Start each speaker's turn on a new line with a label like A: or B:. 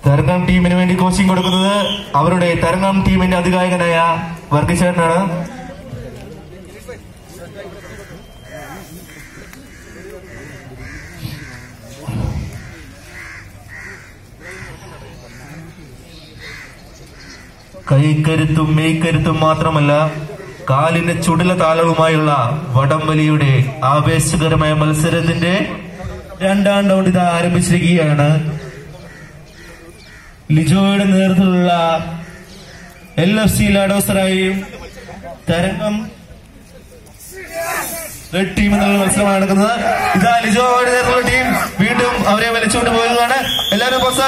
A: തരംഗം ടീമിന് വേണ്ടി കോച്ചിങ് കൊടുക്കുന്നത് അവരുടെ തരംഗം ടീമിന്റെ അധികായകനായ വർഗീസേട്ടനാണ് കൈക്കരുത്തും മെയ്ക്കരുത്തും മാത്രമല്ല കാലിന്റെ ചുടല താളവുമായുള്ള വടംവലിയുടെ ആവേശകരമായ മത്സരത്തിന്റെ രണ്ടാം റൗണ്ട് ഇത് ആരംഭിച്ചിരിക്കുകയാണ് ലിജോയുടെ നേതൃത്വത്തിലുള്ള എൽ എഫ് സി ലാഡോസറായും തരംഗം റെഡ് ടീം എന്നുള്ള മത്സരമാണ് നടക്കുന്നത് ഇതാ ലിജോയുടെ നേതൃത്വത്തിലുള്ള ടീം വീണ്ടും അവരെ വലിച്ചുകൊണ്ട് പോയതാണ് എല്ലാവരും പ്രോത്സാഹനം